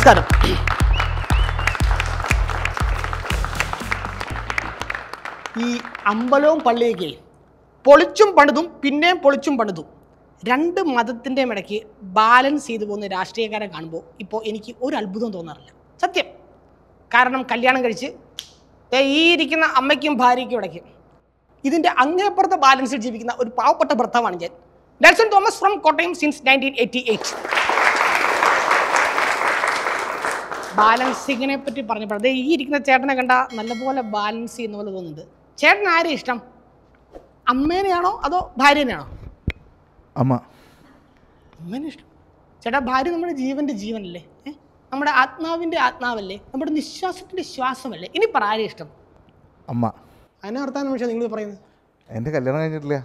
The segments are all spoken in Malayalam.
നമസ്കാരം ഈ അമ്പലവും പള്ളിയൊക്കെ പൊളിച്ചും പണിതും പിന്നെയും പൊളിച്ചും പണിതും രണ്ട് മതത്തിൻ്റെയും ഇടയ്ക്ക് ബാലൻസ് ചെയ്തു പോകുന്ന രാഷ്ട്രീയക്കാരെ കാണുമ്പോൾ ഇപ്പോൾ എനിക്ക് ഒരു അത്ഭുതം തോന്നാറില്ല സത്യം കാരണം കല്യാണം കഴിച്ച് ദേ ഈ ഇരിക്കുന്ന അമ്മയ്ക്കും ഭാര്യയ്ക്കും ഇടയ്ക്ക് ഇതിൻ്റെ അങ്ങേപ്പുറത്തെ ബാലൻസിൽ ജീവിക്കുന്ന ഒരു പാവപ്പെട്ട ഭർത്താവാണ് ഞാൻ Dalson Thomas from Kottayam since nineteen eighty eight ബാലൻസിങ്ങിനെ പറ്റി പറഞ്ഞപ്പോൾ അതെ ഈ ഇരിക്കുന്ന ചേട്ടനെ കണ്ട നല്ലപോലെ ബാലൻസ് ചെയ്യുന്ന പോലെ തോന്നുന്നുണ്ട് ചേട്ടൻ ആരെ ഇഷ്ടം അമ്മേനെയാണോ അതോ ഭാര്യനെയാണോ അമ്മ അമ്മേനെ ഇഷ്ടം ചേട്ടാ ഭാര്യ നമ്മുടെ ജീവന്റെ ജീവനല്ലേ ഏ? നമ്മുടെ ആത്മാവിന്റെ ആത്മാവല്ലേ നമ്മുടെ നിശ്വാസത്തിന്റെ ശ്വാസമല്ലേ ഇനി പറ ആരെ ഇഷ്ടം അമ്മ അതിനർത്ഥം പക്ഷേ നിങ്ങൾ പറയുന്നത് എൻ്റെ കല്യാണം കഴിഞ്ഞിട്ടില്ല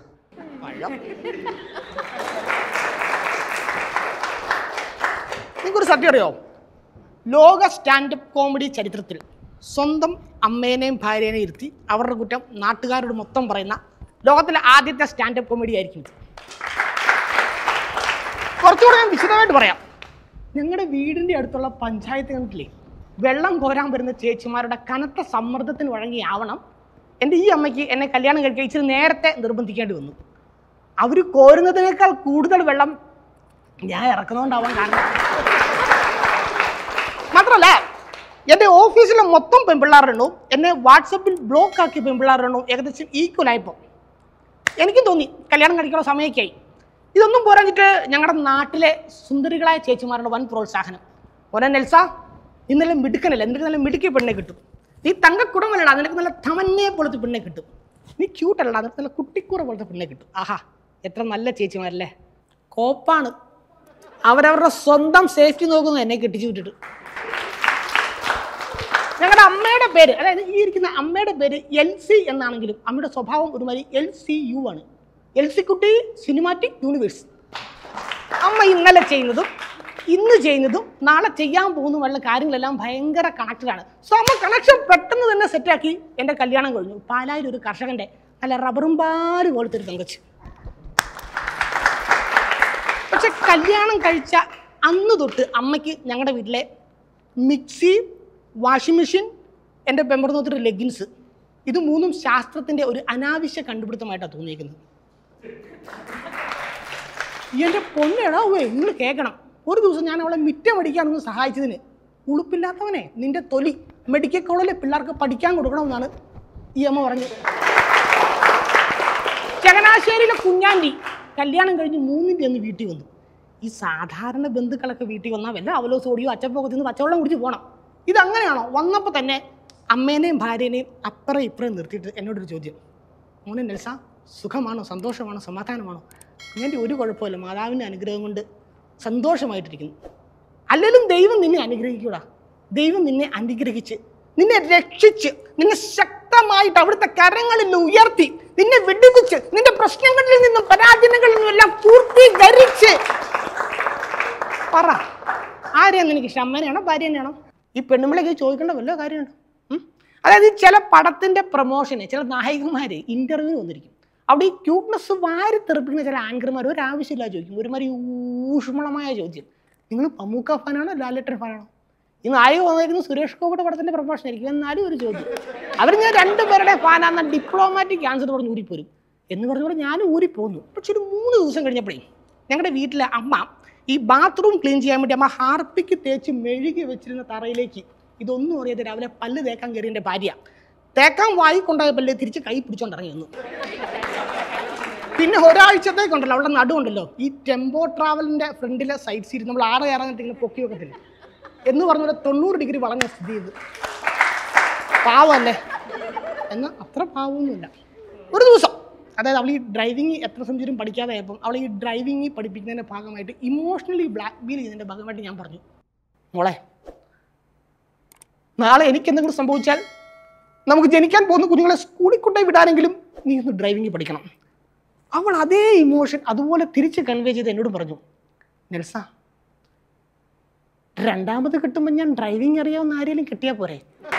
നിങ്ങൾക്കൊരു സത്യം അറിയോ ലോക സ്റ്റാൻഡപ്പ് കോമഡി ചരിത്രത്തിൽ സ്വന്തം അമ്മേനെയും ഭാര്യേനെയും ഇരുത്തി അവരുടെ കുറ്റം നാട്ടുകാരോട് മൊത്തം പറയുന്ന ലോകത്തിലെ ആദ്യത്തെ സ്റ്റാൻഡപ്പ് കോമഡി ആയിരിക്കും ഇത് കുറച്ചുകൂടെ ഞാൻ വിശദമായിട്ട് പറയാം ഞങ്ങളുടെ വീടിൻ്റെ അടുത്തുള്ള പഞ്ചായത്ത് കണ്ടില്ലേ വെള്ളം കോരാൻ വരുന്ന ചേച്ചിമാരുടെ കനത്ത സമ്മർദ്ദത്തിന് വഴങ്ങിയാവണം എൻ്റെ ഈ അമ്മയ്ക്ക് എന്നെ കല്യാണം കഴിക്കാൻ ഇച്ചിരി നേരത്തെ നിർബന്ധിക്കേണ്ടി വന്നു അവർ കോരുന്നതിനേക്കാൾ കൂടുതൽ വെള്ളം ഞാൻ ഇറക്കുന്നതുകൊണ്ടാവാൻ കാരണം മാത്രമല്ല എൻ്റെ ഓഫീസിലെ മൊത്തം പെൺപിള്ളാരുടെ എണ്ണവും എന്നെ വാട്സപ്പിൽ ബ്ലോക്ക് ആക്കിയ പെൺപിള്ളാരുടെ എണ്ണവും ഏകദേശം ഈക്വൽ ആയപ്പോൾ എനിക്കും തോന്നി കല്യാണം കഴിക്കാനുള്ള സമയമൊക്കെയായി ഇതൊന്നും പോരാഞ്ഞിട്ട് ഞങ്ങളുടെ നാട്ടിലെ സുന്ദരികളായ ചേച്ചിമാരുടെ വൻ പ്രോത്സാഹനം ഒരേ നെൽസ ഇന്നലെ മിടുക്കനല്ല നിനക്ക് നല്ല മിടുക്കി പെണ്ണെ കിട്ടും നീ തങ്കക്കുടമല്ലടാ നിനക്ക് നല്ല തമന്നയെ പോലത്തെ പെണ്ണെ കിട്ടും നീ ക്യൂട്ടല്ലടാ നിനക്ക് നല്ല കുട്ടിക്കൂറ പോലത്തെ പെണ്ണെ കിട്ടും ആഹാ എത്ര നല്ല ചേച്ചിമാരല്ലേ കോപ്പാണ് അവരവരുടെ സ്വന്തം സേഫ്റ്റി നോക്കുന്നു എന്നെ കെട്ടിച്ചു വിട്ടിട്ട് ഞങ്ങളുടെ അമ്മയുടെ പേര് അതായത് ഈ ഇരിക്കുന്ന അമ്മയുടെ പേര് എൽ സി എന്നാണെങ്കിലും അമ്മയുടെ സ്വഭാവം ഒരുമാതിരി എൽ സി യു ആണ് എൽ സി കുട്ടി സിനിമാറ്റിക് യൂണിവേഴ്സ് അമ്മ ഇന്നലെ ചെയ്യുന്നതും ഇന്ന് ചെയ്യുന്നതും നാളെ ചെയ്യാൻ പോകുന്നതുമുള്ള കാര്യങ്ങളെല്ലാം ഭയങ്കര കണക്റ്റഡാണ് സോ അമ്മ കണക്ഷൻ പെട്ടെന്ന് തന്നെ സെറ്റാക്കി എൻ്റെ കല്യാണം കഴിഞ്ഞു പാലായിൽ ഒരു കർഷകൻ്റെ നല്ല റബ്ബറും പാല് പോലത്തെ ഒരു തങ്കച്ച് പക്ഷെ കല്യാണം കഴിച്ച അന്ന് തൊട്ട് അമ്മയ്ക്ക് ഞങ്ങളുടെ വീട്ടിലെ മിക്സി വാഷിംഗ് മെഷീൻ എൻ്റെ പെമ്പറന്നൊത്തൊരു ലെഗിൻസ് ഇത് മൂന്നും ശാസ്ത്രത്തിൻ്റെ ഒരു അനാവശ്യ കണ്ടുപിടുത്തമായിട്ടാണ് തോന്നിയിരിക്കുന്നത് എൻ്റെ പൊന്നേടാ വേ നിങ്ങൾ കേൾക്കണം ഒരു ദിവസം ഞാൻ അവളെ മിറ്റം അടിക്കാനൊന്ന് സഹായിച്ചതിന് ഉളുപ്പില്ലാത്തവനെ നിന്റെ തൊലി മെഡിക്കൽ കോളേജിലെ പിള്ളേർക്ക് പഠിക്കാൻ കൊടുക്കണമെന്നാണ് ഈ അമ്മ പറഞ്ഞത് ചങ്ങനാശ്ശേരിയിലെ കുഞ്ഞാണ്ടി കല്യാണം കഴിഞ്ഞ് മൂന്നിൻ്റെ അന്ന് വീട്ടിൽ വന്നു ഈ സാധാരണ ബന്ധുക്കളൊക്കെ വീട്ടിൽ വന്നാൽ വല്ല അവലോസ് ഓടിയോ അച്ചപ്പൊക്കെ തിന്ന് പച്ചവെള്ളം കുടിച്ച് പോകണം ഇതങ്ങനെയാണോ വന്നപ്പോൾ തന്നെ അമ്മേനെയും ഭാര്യേനെയും അപ്പുറം ഇപ്പുറം നിർത്തിയിട്ട് എന്നോടൊരു ചോദ്യം മോനെ നെൽസ സുഖമാണോ സന്തോഷമാണോ സമാധാനമാണോ അങ്ങനെ ഒരു കുഴപ്പമില്ല മാതാവിൻ്റെ അനുഗ്രഹം കൊണ്ട് സന്തോഷമായിട്ടിരിക്കുന്നു അല്ലെങ്കിലും ദൈവം നിന്നെ അനുഗ്രഹിക്കൂടാ ദൈവം നിന്നെ അനുഗ്രഹിച്ച് നിന്നെ രക്ഷിച്ച് നിന്നെ ശക്തമായിട്ട് അവിടുത്തെ കരങ്ങളിൽ ഉയർത്തി നിന്നെ വെടിവെച്ച് നിന്റെ പ്രശ്നങ്ങളിൽ നിന്നും പരാജയങ്ങളിൽ നിന്നും എല്ലാം പൂർത്തീകരിച്ച് പറ ആരെയാണ് നിനക്ക് ഇഷ്ടം അമ്മേനെയാണോ ഭാര്യനെയാണോ ഈ പെണ്ണുമ്പിളൊക്കെ ചോദിക്കേണ്ട വല്ല കാര്യമുണ്ടോ ഉം? അതായത് ഈ ചില പടത്തിന്റെ പ്രൊമോഷന് ചില നായികന്മാര് ഇന്റർവ്യൂ വന്നിരിക്കും അവിടെ ഈ ക്യൂട്ട്നെസ് വാരി തെറിപ്പിക്കുന്ന ചില ആങ്കർമാർ ഒരാവശ്യമില്ല ചോദിക്കും ഒരുമാതിരി ഊഷ്മളമായ ചോദ്യം നിങ്ങൾ പമ്മൂക്ക ഫാനാണോ ലാലേട്ടൻ ഫാനാണോ ഈ നായിക വന്നിരിക്കുന്നത് സുരേഷ് ഗോപിയുടെ പടത്തിന്റെ പ്രൊമോഷൻ ആയിരിക്കും എന്നാലും ഒരു ചോദ്യം അവർ ഞാൻ രണ്ടുപേരുടെ ഫാനാന്ന ഡിപ്ലോമാറ്റിക് ആൻസർ പറഞ്ഞ് ഊരിപ്പോരും എന്ന് പറഞ്ഞപ്പോൾ ഞാൻ ഊരിപ്പോന്നു പക്ഷെ ഒരു മൂന്ന് ദിവസം കഴിഞ്ഞപ്പോഴേ ഞങ്ങളുടെ വീട്ടിലെ അമ്മ ഈ ബാത്റൂം ക്ലീൻ ചെയ്യാൻ വേണ്ടി അമ്മ ഹാർപ്പിക്ക് തേച്ച് മെഴുകി വെച്ചിരുന്ന തറയിലേക്ക് ഇതൊന്നും അറിയാതെ രാവിലെ പല്ല് തേക്കാൻ കയറി എൻ്റെ ഭാര്യ തേക്കാൻ വായി കൊണ്ടായ പല്ല് തിരിച്ച് കൈ പിടിച്ചോണ്ട് ഇറങ്ങി വന്നു പിന്നെ ഒരാഴ്ചത്തേക്കുണ്ടല്ലോ അവിടെ നടുവുണ്ടല്ലോ ഈ ടെമ്പോ ട്രാവലിന്റെ ഫ്രണ്ടിലെ സൈഡ് സീറ്റ് നമ്മൾ ആറ് കയറാന്നിട്ട് ഇങ്ങനെ പൊക്കി വെക്കത്തില്ല എന്ന് പറഞ്ഞ പോലെ തൊണ്ണൂറ് ഡിഗ്രി വളഞ്ഞ സ്ഥിതി ചെയ്ത് പാവമല്ലേ എന്നാൽ അത്ര പാവമൊന്നുമില്ല ഒരു ദിവസം അതായത് അവൾ ഈ ഡ്രൈവിംഗ് എത്ര സെഞ്ചുറിയും പഠിക്കാതെ ആയപ്പം അവൾ ഈ ഡ്രൈവിംഗ് പഠിപ്പിക്കുന്നതിൻ്റെ ഭാഗമായിട്ട് ഇമോഷണലി ബ്ലാക്ക് മെയിൽ ചെയ്യുന്നതിൻ്റെ ഭാഗമായിട്ട് ഞാൻ പറഞ്ഞു മോളെ നാളെ എനിക്ക് എന്തെങ്കിലും സംഭവിച്ചാൽ നമുക്ക് ജനിക്കാൻ പോകുന്ന കുഞ്ഞുങ്ങളെ സ്കൂളിൽ കൊണ്ടുപോയി വിടാനെങ്കിലും നീ ഒന്ന് ഡ്രൈവിംഗ് പഠിക്കണം അവൾ അതേ ഇമോഷൻ അതുപോലെ തിരിച്ച് കൺവേ ചെയ്ത് എന്നോട് പറഞ്ഞു നെൽസ രണ്ടാമത് കിട്ടുമ്പോൾ ഞാൻ ഡ്രൈവിംഗ് അറിയാവുന്ന ആരെങ്കിലും കിട്ടിയാൽ പോരെ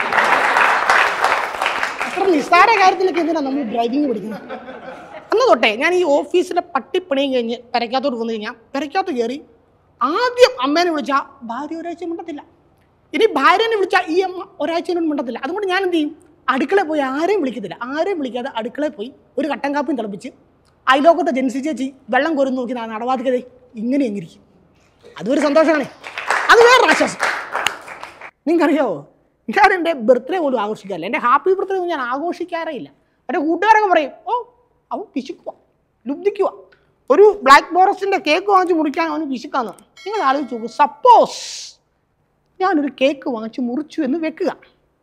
അത്ര നിസ്സാര കാര്യത്തിലൊക്കെ എന്തിനാണ് നമ്മൾ ഡ്രൈവിംഗ് പഠിക്കുന്നത് അന്ന് തൊട്ടേ ഞാൻ ഈ ഓഫീസിലെ പട്ടിപ്പണിയും കഴിഞ്ഞ് പെരയ്ക്കകത്തോട്ട് വന്നു കഴിഞ്ഞാൽ പെരയ്ക്കകത്ത് കയറി ആദ്യം അമ്മേനെ വിളിച്ചാൽ ഭാര്യ ഒരാഴ്ച മിണ്ടത്തില്ല ഇനി ഭാര്യനെ വിളിച്ചാൽ ഈ അമ്മ ഒരാഴ്ചയിലും മിണ്ടത്തില്ല അതുകൊണ്ട് ഞാൻ എന്ത് ചെയ്യും അടുക്കളയിൽ പോയി ആരെയും വിളിക്കത്തില്ല ആരെയും വിളിക്കാതെ അടുക്കളയിൽ പോയി ഒരു കട്ടൻ കാപ്പിയും തിളപ്പിച്ച് അയലോക്കത്തെ ജൻസി ചേച്ചി വെള്ളം കോരുന്ന് നോക്കി ഞാൻ നടവാതിക്കതേ ഇങ്ങനെ എങ്ങിരിക്കും അതൊരു സന്തോഷമാണ് അത് വേറൊരു ആശ്വാസം നിങ്ങൾക്കറിയാവോ ഞാൻ എൻ്റെ ബർത്ത്ഡേ പോലും ആഘോഷിക്കാറില്ല എൻ്റെ ഹാപ്പി ബർത്ത്ഡേ ഒന്നും ഞാൻ ആഘോഷിക്കാറേ ഇല്ല എൻ്റെ കൂട്ടുകാരൊക്കെ പറയും ഓ അവൻ പിശുക്കുക ലുബ്ധിക്കുക ഒരു ബ്ലാക്ക് ഫോറസ്റ്റിൻ്റെ കേക്ക് വാങ്ങിച്ച് മുറിക്കാൻ അവന് പിശുക്കാന്ന് നിങ്ങൾ ആലോചിച്ച് നോക്കൂ സപ്പോസ് ഞാനൊരു കേക്ക് വാങ്ങിച്ച് മുറിച്ചു എന്ന് വെക്കുക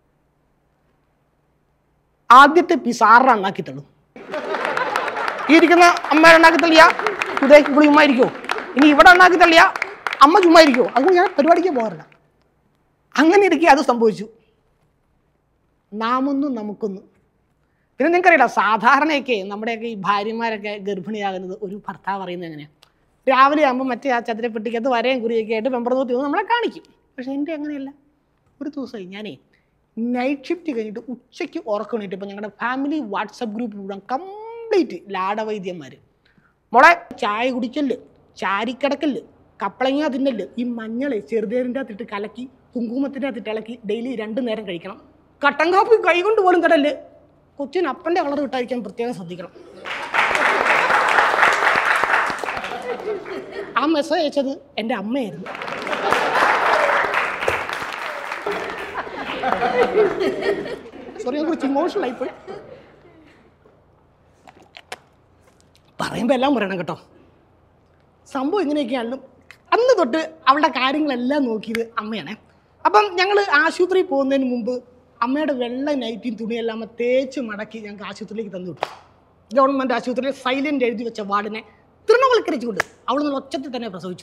ആദ്യത്തെ പീസ് ആറാം ഉണ്ടാക്കി തള്ളും ഈ ഇരിക്കുന്ന അമ്മ ഉണ്ടാക്കി തള്ളിയ ഇതേ ഇവിടെ ചുമ്മാ ഇരിക്കുമോ ഇനി ഇവിടെ ഉണ്ടാക്കി തള്ളിയ അമ്മ ചുമ്മാ ഇരിക്കുമോ അതുകൊണ്ട് ഞാൻ പരിപാടിക്ക് പോകാറില്ല അങ്ങനെ ഇരിക്കെ അത് സംഭവിച്ചു നാമൊന്നും നമുക്കൊന്നും പിന്നെ നിങ്ങൾക്കറിയില്ല സാധാരണയൊക്കെ നമ്മുടെയൊക്കെ ഈ ഭാര്യമാരൊക്കെ ഗർഭിണിയാകുന്നത് ഒരു ഭർത്താവ് അറിയുന്നത് എങ്ങനെയാണ് രാവിലെ ആകുമ്പോൾ മറ്റേ ആ ചതുരപ്പെട്ടിക്കകത്ത് വരയും കുറിയൊക്കെ ആയിട്ട് പെമ്പറന്നൂത്തി വന്ന് നമ്മളെ കാണിക്കും പക്ഷേ എൻ്റെ അങ്ങനെയല്ല ഒരു ദിവസമായി ഞാനേ നൈറ്റ് ഷിഫ്റ്റ് കഴിഞ്ഞിട്ട് ഉച്ചയ്ക്ക് ഉറക്കണിട്ട് ഇപ്പം ഞങ്ങളുടെ ഫാമിലി വാട്സപ്പ് ഗ്രൂപ്പ് മുഴുവൻ കംപ്ലീറ്റ് ലാടവൈദ്യന്മാർ മോളെ ചായ കുടിക്കല്ല് ചാരിക്കിടക്കല്ല് കപ്പളങ്ങ തിന്നല്ല് ഈ മഞ്ഞളെ ചെറുതേരിൻ്റെ അകത്തിട്ട് കലക്കി കുങ്കുമത്തിൻ്റെ അകത്തിട്ട് ഇളക്കി ഡെയിലി രണ്ട് നേരം കഴിക്കണം കട്ടൻ കാപ്പി കൈകൊണ്ട് പോലും തരല്ല് കൊച്ചിന് അപ്പൻ്റെ കളർ കിട്ടാതിരിക്കാൻ പ്രത്യേകം ശ്രദ്ധിക്കണം ആ മെസ്സേജ് അയച്ചത് എൻ്റെ അമ്മയായിരുന്നു സോറി ഞാൻ കുറച്ച് ഇമോഷണൽ ആയിപ്പോയി പറയുമ്പോൾ എല്ലാം പറയണം കേട്ടോ സംഭവം ഇങ്ങനെയൊക്കെയാണെങ്കിലും അന്ന് തൊട്ട് അവളുടെ കാര്യങ്ങളെല്ലാം നോക്കിയത് അമ്മയാണേ അപ്പം ഞങ്ങൾ ആശുപത്രിയിൽ പോകുന്നതിന് മുമ്പ് അമ്മയുടെ വെള്ള നൈറ്റിയും തുണിയെല്ലാം തേച്ച് മടക്കി ഞങ്ങൾക്ക് ആശുപത്രിയിലേക്ക് തന്നു വിട്ടു ഗവൺമെൻറ് ആശുപത്രിയിൽ സൈലൻ്റ് എഴുതി വെച്ച വാർഡിനെ തൃണവൽക്കരിച്ചുകൊണ്ട് അവൾ നല്ല ഒച്ചത്തിൽ തന്നെ പ്രസവിച്ചു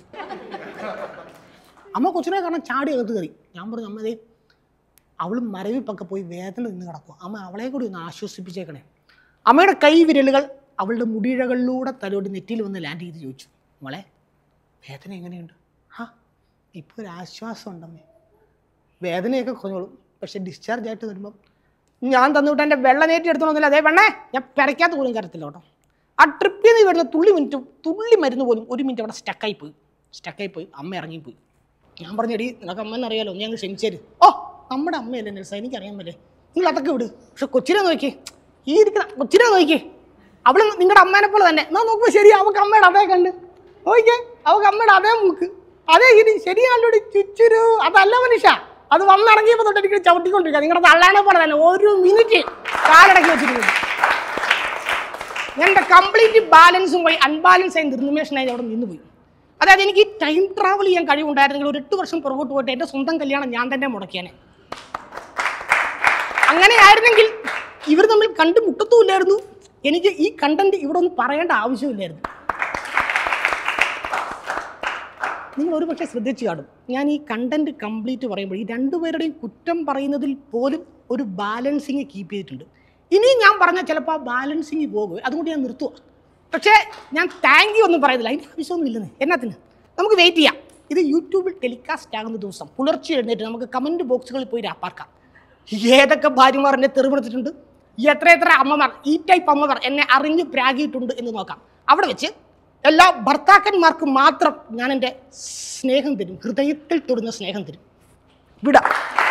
അമ്മ കൊച്ചിനെ കാരണം ചാടി അകത്ത് കയറി ഞാൻ പറഞ്ഞു അമ്മ ദേ അവൾ മരവിപ്പൊക്കെ പോയി വേദന നിന്ന് കിടക്കുക അമ്മ അവളെ കൂടി ഒന്ന് ആശ്വസിപ്പിച്ചേക്കണേ അമ്മയുടെ കൈ വിരലുകൾ അവളുടെ മുടിയിഴകളിലൂടെ തലോടി നെറ്റിയിൽ വന്ന് ലാൻഡ് ചെയ്ത് ചോദിച്ചു മോളെ വേദന എങ്ങനെയുണ്ട് ഹാ ഇപ്പോൾ ഒരു ആശ്വാസം ഉണ്ടമ്മേ വേദനയൊക്കെ കുറഞ്ഞോളും പക്ഷെ ഡിസ്ചാർജ് ആയിട്ട് വരുമ്പം ഞാൻ തന്നുവിട്ട് എൻ്റെ വെള്ളനേറ്റി എടുത്തോന്നില്ല അതേ വെണ്ണേ ഞാൻ പെരയ്ക്കാത്ത പോലും കരത്തില്ല കേട്ടോ ആ ട്രിപ്പിൽ നിന്ന് വരുന്ന തുള്ളി മിനിറ്റ് തുള്ളി മരുന്ന് പോലും ഒരു മിനിറ്റ് അവിടെ സ്റ്റക്കായി പോയി സ്റ്റക്കായി പോയി അമ്മ ഇറങ്ങിപ്പോയി ഞാൻ പറഞ്ഞെടി നിനക്ക് അമ്മേനെ അറിയാലോ നീ അങ്ങ് ക്ഷമിച്ചേര് ഓ നമ്മുടെ അമ്മയല്ലേ നെൽസ എനിക്കറിയാൻ പറ്റേ നിങ്ങൾ അതൊക്കെ വിട് പക്ഷെ കൊച്ചിനെ നോക്കി ഈ ഇരിക്കുന്ന കൊച്ചിനെ നോക്കി അവള് നിങ്ങളുടെ അമ്മേനെ പോലെ തന്നെ എന്നാ നോക്കുമ്പോൾ ശരി അവൾക്ക് അമ്മയുടെ അതേ കണ്ട് നോക്കിയേ അവൾക്ക് അമ്മയുടെ അതേ മൂക്ക് അതേ ഇനി ശരിയാലോടി ചുച്ചുരു അതല്ല മനുഷ്യ അത് വന്നിറങ്ങിയപ്പോൾ തൊട്ട് എനിക്ക് ചവിട്ടിക്കൊണ്ടിരിക്കുക നിങ്ങളുടെ തള്ളാനെ പോലെ തന്നെ ഒരു മിനിറ്റ് കാലടക്കി വെച്ചിരിക്കുന്നു ഞാൻ എൻ്റെ കംപ്ലീറ്റ് ബാലൻസും പോയി അൺബാലൻസ് ആയി നിർനിമേഷനായി അവിടെ നിന്ന് പോയി അതായത് എനിക്ക് ടൈം ട്രാവൽ ചെയ്യാൻ കഴിവുണ്ടായിരുന്നെങ്കിൽ ഒരു എട്ട് വർഷം പുറകോട്ട് പോയിട്ട് എൻ്റെ സ്വന്തം കല്യാണം ഞാൻ തന്നെ മുടക്കിയാനെ അങ്ങനെയായിരുന്നെങ്കിൽ ഇവർ തമ്മിൽ കണ്ടുമുട്ടത്തുമില്ലായിരുന്നു എനിക്ക് ഈ കണ്ടന്റ് ഇവിടെ ഒന്നും പറയേണ്ട ആവശ്യമില്ലായിരുന്നു നിങ്ങൾ ഒരു പക്ഷേ ശ്രദ്ധിച്ചു കാണും ഞാൻ ഈ കണ്ടന്റ് കംപ്ലീറ്റ് പറയുമ്പോൾ ഈ രണ്ടുപേരുടെയും കുറ്റം പറയുന്നതിൽ പോലും ഒരു ബാലൻസിങ് കീപ്പ് ചെയ്തിട്ടുണ്ട് ഇനിയും ഞാൻ പറഞ്ഞ ചിലപ്പോൾ ആ ബാലൻസിങ് പോകും അതുകൊണ്ട് ഞാൻ നിർത്തുക പക്ഷേ ഞാൻ താങ്ക് യു ഒന്നും പറയുന്നില്ല അതിൻ്റെ ആവശ്യമൊന്നും ഇല്ലെന്ന് എന്നത്തിന് നമുക്ക് വെയിറ്റ് ചെയ്യാം ഇത് യൂട്യൂബിൽ ടെലികാസ്റ്റ് ആകുന്ന ദിവസം പുലർച്ചെ എഴുന്നേറ്റ് നമുക്ക് കമൻറ്റ് ബോക്സുകളിൽ പോയി രാപ്പാർക്കാം ഏതൊക്കെ ഭാര്യമാർ എന്നെ തെറിപ്പെടുത്തിയിട്ടുണ്ട് എത്ര എത്ര അമ്മമാർ ഈ ടൈപ്പ് അമ്മമാർ എന്നെ അറിഞ്ഞ് പ്രാഗിയിട്ടുണ്ട് എന്ന് നോക്കാം അവിടെ വെച്ച് എല്ലാ ഭർത്താക്കന്മാർക്കും മാത്രം ഞാൻ എൻ്റെ സ്നേഹം തരും ഹൃദയത്തിൽ തൊടുന്ന സ്നേഹം തരും വിടാം